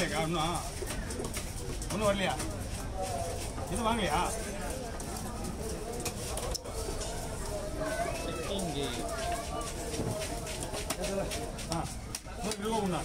வாங்கலையா இன்னும் ஒன்றும் வரலையா இது வாங்கலையா ஆ நூறு ரூபா ஒண்ணா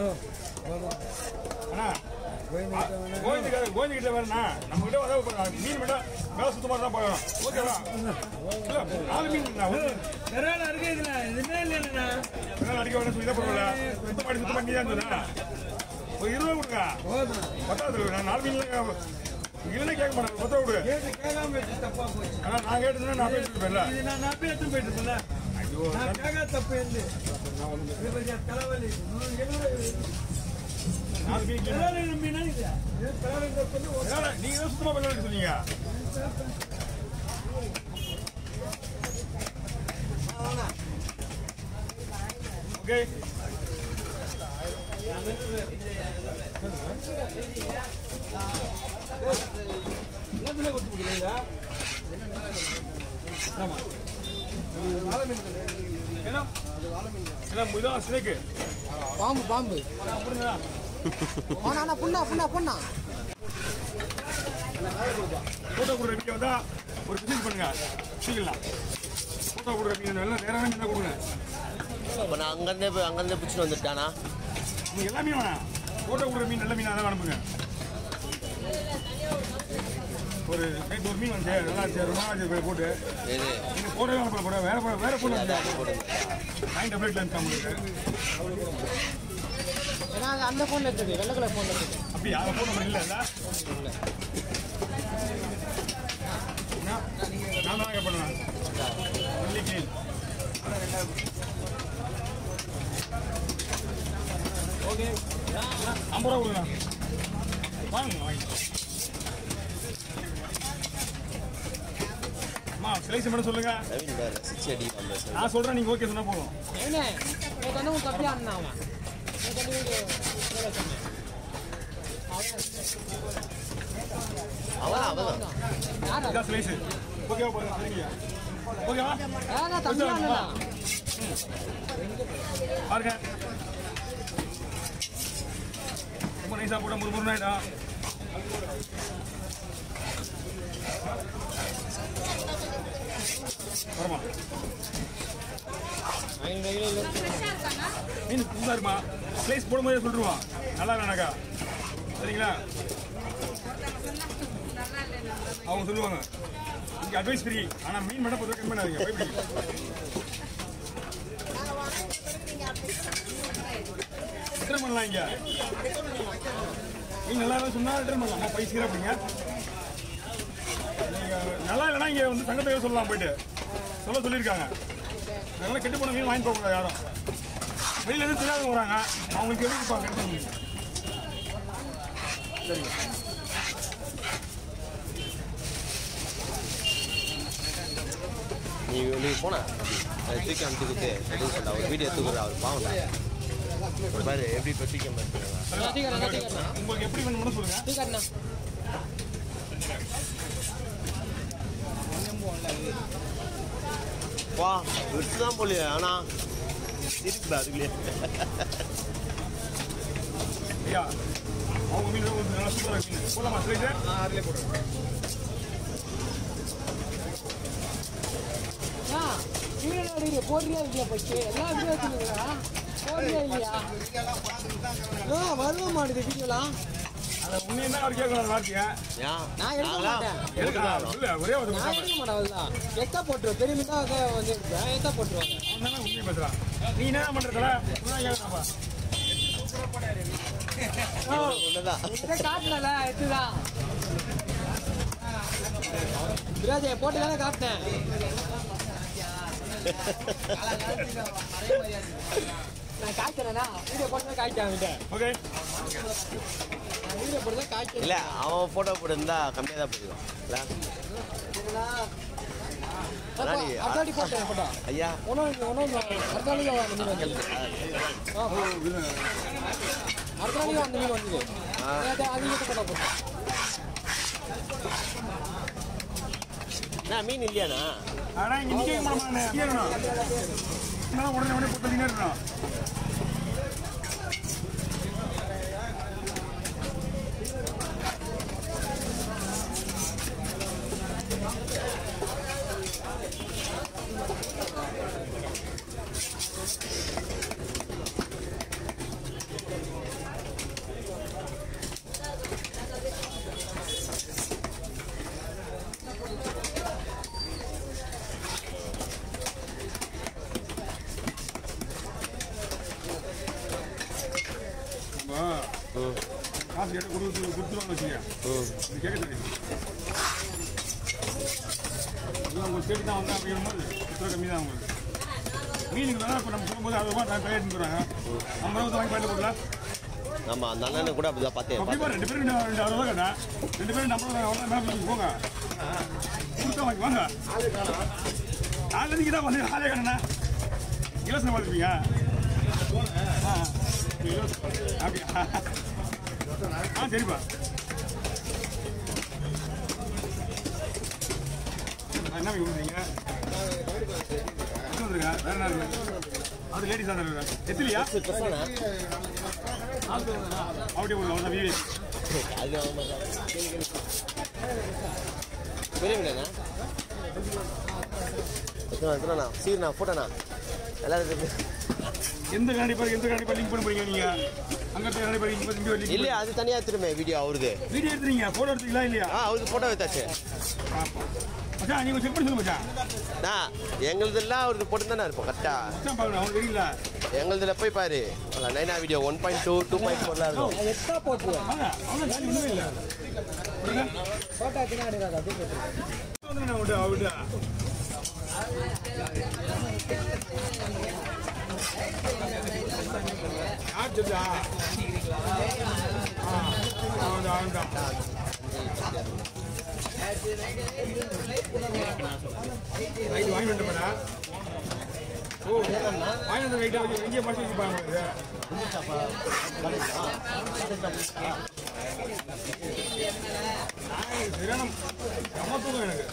அண்ணா கோவிந்துக்கு கோவிந்துக்கிட்ட வேணா நம்ம கிட்ட உதவி பண்ணலாம் மீன் மட்டும் மேலே சுத்தமாக தான் போகணும் ஓகேவா இல்லை நாலு மீன் ஒன்று நிறைய இருக்கு இதுல இதுமே இல்லைண்ணா அதனால அடிக்க வேணும் சொல்லி தான் போகல சுத்தம் பண்ணி சுத்தம் பண்ணி தான் இருந்ததா ஒரு இருபது கொடுங்க போதும் பத்தாவது நான் நாலு மீன்ல இல்லைன்னு கேட்க மாட்டேன் பத்தா கொடு கேட்டு கேட்காம வச்சு தப்பா போச்சு ஆனால் நான் கேட்டதுன்னா நான் பேசிட்டு இருப்பேன்ல இது நான் நம்பி எடுத்து போயிட்டு இருப்பேன்ல ஐயோ நான் கேட்க தப்பு இருந்து இது பெரிய தலைவலி நூறு எழுபது நாலு மீன் clean தலைவலி நம்பினா இது இது தலைவலி தப்பு வந்து ஒரு அதனால நீங்க தான் சுத்தமாக பண்ணலாம்னு சொன்னீங்க ஓகே எல்லாத்துலயும் கொடுத்து கொடுக்குறீங்களா ஏன்னா ஏன்னா இதான் ஸ்னேக்கு பாம்பு பாம்பு அப்படிங்களா ஆனா புண்ணா புண்ணா புண்ணா ஃபோட்டோ கொடுக்குற வீடியோ வந்தா ஒரு விசிட் பண்ணுங்க சீக்கிரம் ஃபோட்டோ கொடுக்குற மீன் எல்லாம் வேற மீன் தான் கொடுங்க இப்போ நான் அங்கேருந்தே போய் அங்கேருந்தே பிடிச்சிட்டு வந்துட்டானா நீங்க எல்லா மீன் வேணாம் ஃபோட்டோ கொடுக்குற மீன் நல்ல மீனாக தான் அனுப்புங்க ஒரு நேற்று ஒரு மீன் வந்து நல்லா இருந்துச்சு ரொம்ப நாள் ஆச்சு போட்டு எது நீங்க போட்டோ அனுப்பல போட வேற போட வேற போட்டு அது அது போடுங்க நைன் டபுள் எயிட்ல இருக்கா உங்களுக்கு ஏன்னா அது அந்த ஃபோன்ல இருக்குது வெள்ளை கலர் ஃபோன்ல இருக்குது அப்படியா அதை போட்டோ நம்பர் இல்லைல்ல நான் நான் தான் பண்ணுவேன் ஒன்லி கிளீன் ஓகே ஐம்பது ரூபா கொடுங்க வாங்க வாங்க அம்மா சிலைஸ் மட்டும் சொல்லுங்க ரவீன் பாரு ரசிச்சு அடி அந்த சைடு. நான் சொல்றேன் நீங்க ஓகே சொன்னா போதும் ஏண்ணே நேற்று வந்து உன் தப்பியா இருந்தான் அவன் நேற்று வந்து வீடு சொன்னேன் அவன் அவன் யாரா இதான் சிலைஸ் ஓகேவா போதும் சரிங்க ஓகேவா யாரா தம்பியா இருந்தா பாருங்க ரொம்ப நைஸா போட்ட முறு முருன்னு ஆயிட்டா வரமா ஐநூறு கிலோ மீன் புதுசா இருக்குமா ஸ்லைஸ் போடும்போதே சொல்லிடுவான் நல்லா வேணாக்கா சரிங்களா அவங்க சொல்லுவாங்க இங்கே அட்வைஸ் ஃப்ரீ ஆனால் மீன் மட்டும் பொதுவாக கம்மி பண்ணாதீங்க பயப்படி ரிட்டர்ன் பண்ணலாம் இங்கே நீங்க நல்லா இல்லைன்னு சொன்னா ரிட்டர்ன் பண்ணலாம் அம்மா பைசா அப்படிங்க நீங்க நல்லா இல்லைன்னா இங்கே வந்து சங்கத்தை சொல்லலாம் போயிட்டு சொல்ல சொல்லியிருக்காங்க அதனால கெட்டு போன மீன் வாங்கி போகக்கூடாது யாரும் வெளியில இருந்து தெரியாதவங்க வராங்க அவங்களுக்கு எப்படி இருப்பாங்க கெட்டு போன மீன் சரிங்க நீ நீ போனா அதை தூக்கி அனுப்பிச்சு கொடுத்து எதுவும் சொல்ல அவர் வீடியோ எடுத்துக்கிறா அவர் பாவம்டா ஒரு பாரு எப்படி இப்போ தூக்கி மாட்டேங்க தீக்கண்ணா தீக்கண்ணா உங்களுக்கு எப்படி வேணும்னு சொல்லுங்க தீக்கண்ணா வா விட்டு தான் போலியே ஆனா இருக்குடா அதுக்குள்ளே ஐயா அவங்க மீன் கொஞ்சம் நல்லா சூப்பராக மீன் போடலாமா ஸ்லைஸ் அதிலே போடுறேன் ஆ வீடியோ அடிக்கிற போடுறியா இல்லையா போச்சு எல்லா வீடியோ வச்சுருக்கா போடுறியா இல்லையா ஆ வருவ மாட்டுது வீடியோலாம் அதை உன்னை என்ன அவர் கேட்கணும் அந்த வார்த்தையை ஏன் நான் எடுக்க மாட்டேன். எதுக்கா இல்ல ஒரே ஒரு நான் எடுக்க மாட்டேன் அவ்வளோதான் எத்தா போட்டுருவேன் பெரிய மீன் தான் வந்து எத்தா போட்டுருவாங்க அவன் தானே உண்மையை பேசுறான் நீ என்ன பண்றதுல கேட்கறாப்பா ஒண்ணுதான் இதை காட்டல எத்துதான் விராஜே போட்டு தானே காட்டினேன் நான் காய்ச்சறேனா வீடியோ போட்டு தான் காய்ச்சேன் அவன்கிட்ட ஓகே நான் வீடியோ போட்டு தான் காய்ச்சேன் இல்ல அவன் போட்டோ போட்டிருந்தா கம்மியாக தான் போயிருக்கும் இல்ல அதான் நீ- அடுத்த வாட்டி போட்டேன் போட்டோ ஐயா ஒன்றும் ஒன்றும் அடுத்த நாளைக்கு அந்த மீன் வந்து அடுத்த நாளைக்கு அந்த மீன் வந்தது நேற்று அதிகத்தை போட்டோ போட்டேன் என்ன மீன் இல்லையாண்ணா ஆனா இங்க நிக்க மாட்டோம் கேட்கணும் நான் உடனே உடனே போட்டு இருக்கணும் நம்ம காசு கேட்டு கொடுத்து கொடுத்துருவாங்க வச்சுக்க இது கேட்க தெரியும் இதெல்லாம் உங்கள் ஸ்டேட் தான் வந்தா அப்படிங்கும்போது பத்து ரூபா கம்மி தான் உங்களுக்கு மீனுக்கு வேணா இப்போ நம்ம சொல்லும்போது அறுபது ரூபா நான் கையெழுத்து போகிறாங்க நம்ம வந்து வாங்கி பாயிண்ட் போடல ஆமா அந்த அண்ணனை கூட அப்படிதான் பார்த்தேன் அப்படிமா ரெண்டு பேரும் ரெண்டு ரெண்டு அறுபது ரூபா கேட்டேன் ரெண்டு பேரும் நம்ம அவ்வளோ மேலே பண்ணி போங்க கொடுத்தா வாங்கி வாங்க நாலு நீங்கள் தான் வந்து ஆளே கண்ணா இலவசம் பார்த்துப்பீங்க ஆ இலவசம் அப்படியா ஆ சரிப்பா ஆ, என்ன வாங்கி கொடுக்குறீங்க எடுத்து வந்துருங்க வேற என்ன இருக்கு அது லேடிஸ் தான் இருக்கு எத்திலியா அப்படியே ஒரு அவ்வளோ வீடு அது ஆமா. பெரிய மீனா எத்தனை சீர்ண்ணா போட்டோண்ணா எல்லாரும் எந்த கண்ணாடி பாரு எந்த கண்ணாடி பாரு லிங்க் பண்ண போறீங்க நீங்க அங்க இருக்க கண்ணாடி பாரு இங்க இங்க லிங்க் இல்லையா அது தனியா திரும்ப வீடியோ அவருது வீடியோ எடுத்துறீங்க போட்டோ எடுத்தீங்களா இல்லையா ஆ அவருக்கு போட்டோ எடுத்தாச்சு மச்சான் நீங்க செக் பண்ணி சொல்லுங்க மச்சான் நான் எங்களுதெல்லாம் அவருக்கு போட்டு தானே இருப்போம் கரெக்டா மச்சான் பாருங்க அவனுக்கு தெரியல எங்களுதுல போய் பாரு நைனா video one point two two point ஃபோர்லாம் இருக்கும் எக்ஸ்ட்ரா போட்டு வாங்க அவங்க காலி ஒண்ணுமே இல்ல புரியுதா? போட்டா பின்னாடி இருக்காது அப்படியே போட்டு வந்து நான் விட்டு அவர்கிட்ட யார் சொல்லுதா ஆ அவன் தான் அவன் தான் ரைட் வாங்கி வந்துட்டா ஓ வாங்கி வந்து ரைட்டா வச்சு எங்கேயே படிச்சு வச்சுப்பாங்க சரியான செம்ம தூக்கம் எனக்கு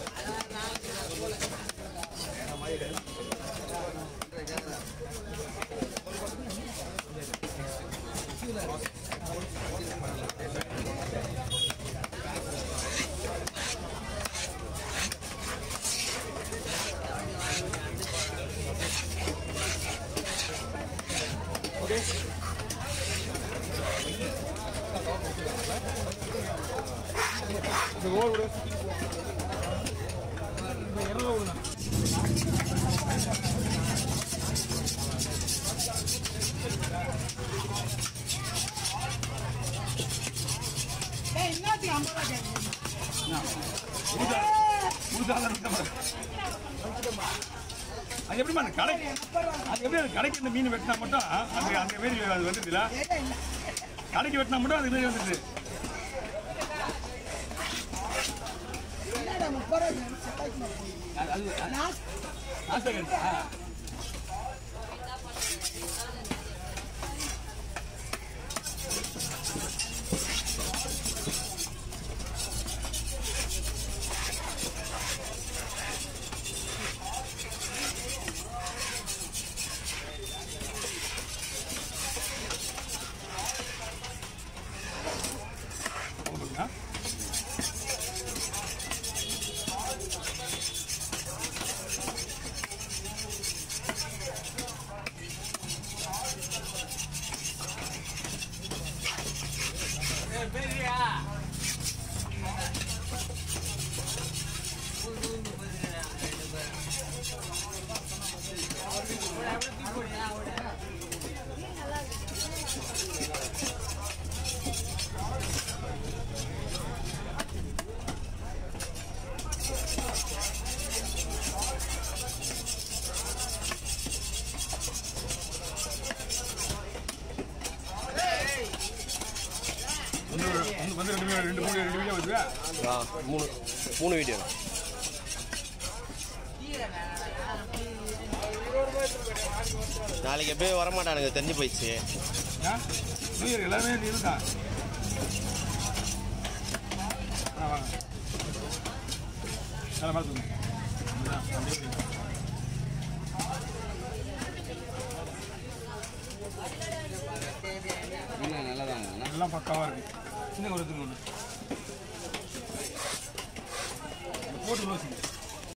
ஓகே இந்த ஓர் விடு இந்த இரநூறு விடுங்க முழுசா- முழுசாதான் இருக்க மாதிரி. அது எப்படிமா அந்த கடை அது எப்படி அந்த கடைக்கு இந்த மீன் வெட்டினா மட்டும் அது அந்த மாரி அது வந்துடுதுல கடைக்கு வெட்டினா மட்டும் அது மாரி வந்துடுது அது- அது ஆசை கிடைச்சா ஆ வந்து வந்து- வந்து ரெண்டு மீன் ரெண்டு மூணு ரெண்டு மீன் வருது ஆ மூணு மூணு வீடியோ நாளைக்கு எப்பயும் வரமாட்டானுங்க தெரிஞ்சு போயிடுச்சு ஆ நியூ இயர் எல்லாமே இதுதான் ஆ வாங்க நல்லா பார்த்துங்க இதுதான், அப்படியே வைங்க. எல்லாம் பக்காவா இருக்கு சின்ன ஒரு ஒன்று போட்டு க்ளோஸ்